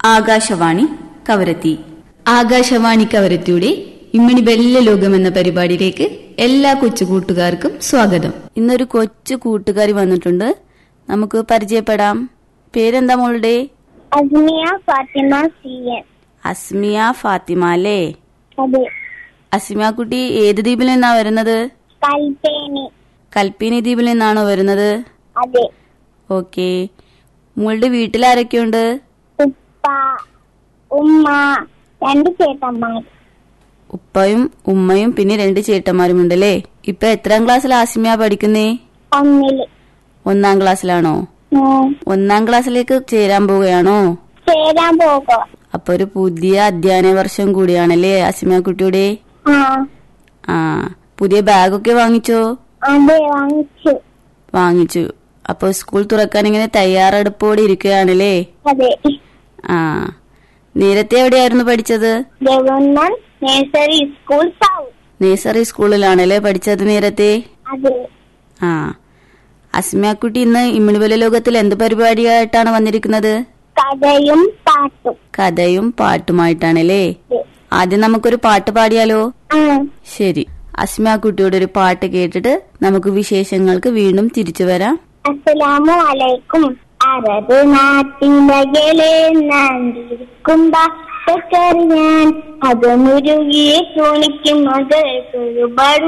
ആകാശവാണി കവരത്തി ആകാശവാണി കവരത്തിയുടെ ഇമ്മണി ബെല്ല ലോകം എന്ന പരിപാടിയിലേക്ക് എല്ലാ കൊച്ചു കൂട്ടുകാർക്കും സ്വാഗതം ഇന്നൊരു കൊച്ചു കൂട്ടുകാരി വന്നിട്ടുണ്ട് നമുക്ക് പരിചയപ്പെടാം പേരെന്താ മോളുടെ അസ്മിയ ഫാത്തിമ സി എൻ അസ്മിയ ഫാത്തിമ അല്ലേ അതെ അസ്മിയ കുട്ടി ഏത് ദ്വീപിൽ നിന്നാ വരുന്നത് കൽപ്പേനി കൽപ്പീനി ദ്വീപിൽ നിന്നാണോ വരുന്നത് അതെ ഓക്കെ മോളുടെ വീട്ടിൽ ആരൊക്കെയുണ്ട് ഉപ്പ ഉമ്മ രണ്ട് ചേട്ടന്മാർ ഉപ്പയും ഉമ്മയും പിന്നെ രണ്ട് ചേട്ടന്മാരും ഉണ്ടല്ലേ ഇപ്പൊ എത്രാം ക്ലാസ്സിൽ ആസിമിയ പഠിക്കുന്നേ ഒന്നില് ഒന്നാം ക്ലാസ്സിലാണോ ഉം. ഒന്നാം ക്ലാസ്സിലേക്ക് ചേരാൻ പോവുകയാണോ ചേരാൻ പോകുക അപ്പൊ ഒരു പുതിയ അധ്യയന വർഷം കൂടിയാണല്ലേ ആസിമിയ കുട്ടിയുടെ ആ ആ പുതിയ ബാഗൊക്കെ വാങ്ങിച്ചോ അതെ വാങ്ങിച്ചു വാങ്ങിച്ചു അപ്പൊ സ്കൂൾ തുറക്കാൻ ഇങ്ങനെ തയ്യാറെടുപ്പോടെ ഇരിക്കുകയാണല്ലേ അതെ ആ നേരത്തെ എവിടെയായിരുന്നു പഠിച്ചത് government nursery school south nursery സ്കൂളിലാണല്ലേ പഠിച്ചത് നേരത്തെ അതെ ആ അസ്മിയാക്കുട്ടി ഇന്ന് ഇമ്മിണിവല ലോകത്തിൽ എന്ത് പരിപാടിയായിട്ടാണ് വന്നിരിക്കുന്നത് കഥയും പാട്ടും കഥയും പാട്ടുമായിട്ടാണല്ലേ അതെ. ആദ്യം നമുക്കൊരു പാട്ട് പാടിയാലോ ആ ശരി അസ്മിയാക്കുട്ടിയുടെ ഒരു പാട്ട് കേട്ടിട്ട് നമുക്ക് വിശേഷങ്ങൾക്ക് വീണ്ടും തിരിച്ചു വരാം അസ്സലാമു അലൈക്കും അറബ് നാട്ടിലകലെ നാണ്ടിരിക്കുമ്പ ഞാൻ അത് മുരുകിയെ തോണിക്കും മകൾക്ക് ഒരുപാട്